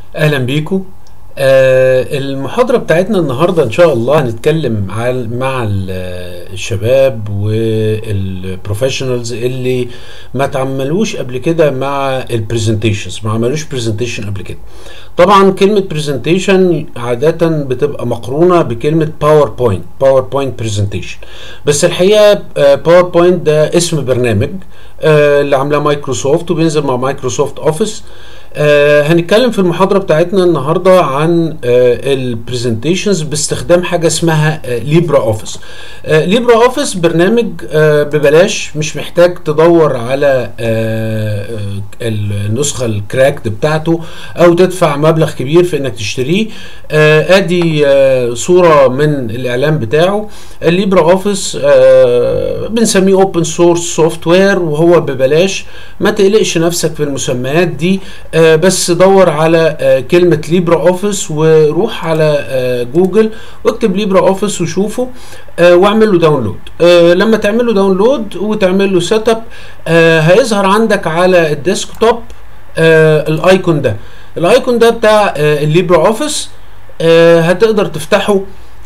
اهلا بيكم آه المحاضرة بتاعتنا النهاردة ان شاء الله هنتكلم عن مع ال- الشباب والبروفيشنالز اللي ما تعملوش قبل كده مع البرزنتيشنز ما عملوش برزنتيشن قبل كده طبعا كلمة برزنتيشن عادة بتبقى مقرونة بكلمة باوربوينت باوربوينت برزنتيشن بس الحقيقة باوربوينت ده اسم برنامج آه، اللي عاملاه مايكروسوفت وبينزل مع مايكروسوفت اوفيس آه هنتكلم في المحاضرة بتاعتنا النهاردة عن آه البرزنتيشنز باستخدام حاجة اسمها آه ليبرا اوفيس آه ليبرا اوفيس برنامج آه ببلاش مش محتاج تدور على آه آه، النسخة الكراكد بتاعته او تدفع مبلغ كبير في انك تشتريه آه ادي آه صورة من الاعلان بتاعه الليبرا اوفيس آه بنسميه اوبن سورس سوفت وير وهو ببلاش ما تقلقش نفسك في المسميات دي آه بس دور على آه كلمة ليبرا اوفيس وروح على آه جوجل واكتب ليبرا اوفيس وشوفه آه واعمل له داونلود آه لما تعمل له داونلود وتعمل له سيت اب آه هيظهر عندك على الديسكتوب آه الايكون ده الايكون ده بتاع آه الليبرا اوفيس آه هتقدر تفتحه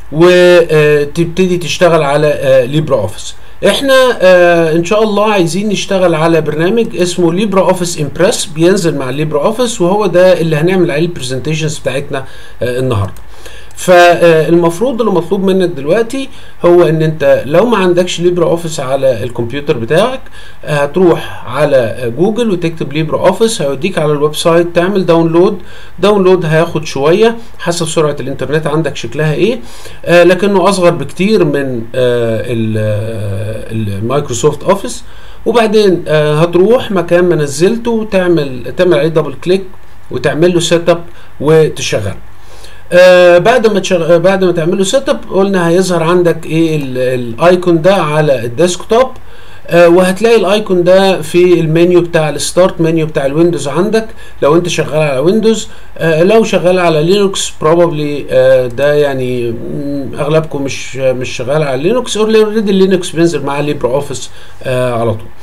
وتبتدي تشتغل على آه ليبرا اوفيس احنا آه ان شاء الله عايزين نشتغل على برنامج اسمه ليبرا اوفيس امبرس بينزل مع ليبرا اوفيس وهو ده اللي هنعمل عليه البرزنتيشنز بتاعتنا آه النهارده فالمفروض اللي مطلوب منك دلوقتي هو ان انت لو ما عندكش ليبرا اوفيس على الكمبيوتر بتاعك آه، هتروح على آه، جوجل وتكتب ليبرا اوفيس هيوديك على الويب سايت تعمل داونلود داونلود هياخد شويه حسب سرعه الانترنت عندك شكلها ايه آه، لكنه اصغر بكتير من آه، ال- آه، المايكروسوفت اوفيس وبعدين آه، هتروح مكان ما نزلته وتعمل تعمل عليه دبل كليك وتعمل له سيت اب وتشغله آه بعد ما تشغ... بعد ما تعمله سيت اب قلنا هيظهر عندك ايه ال- الايكون ده على الديسكتوب آه وهتلاقي الايكون ده في المنيو بتاع الستارت منيو بتاع الويندوز عندك لو انت شغال على ويندوز آه لو شغال على لينوكس بروبابلي آه ده يعني مم، اغلبكم مش مش شغال على لينوكس اوريدي لينوكس بينزل معاه ليبر اوفيس آه على طول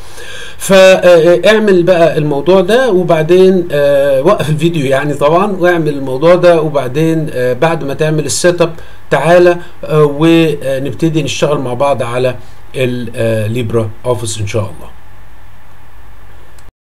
فاعمل بقى الموضوع ده وبعدين آه، وقف الفيديو يعني طبعا واعمل الموضوع ده وبعدين آه، بعد ما تعمل السيت اب تعالى آه، ونبتدي نشتغل مع بعض على الليبرا اوفيس ان شاء الله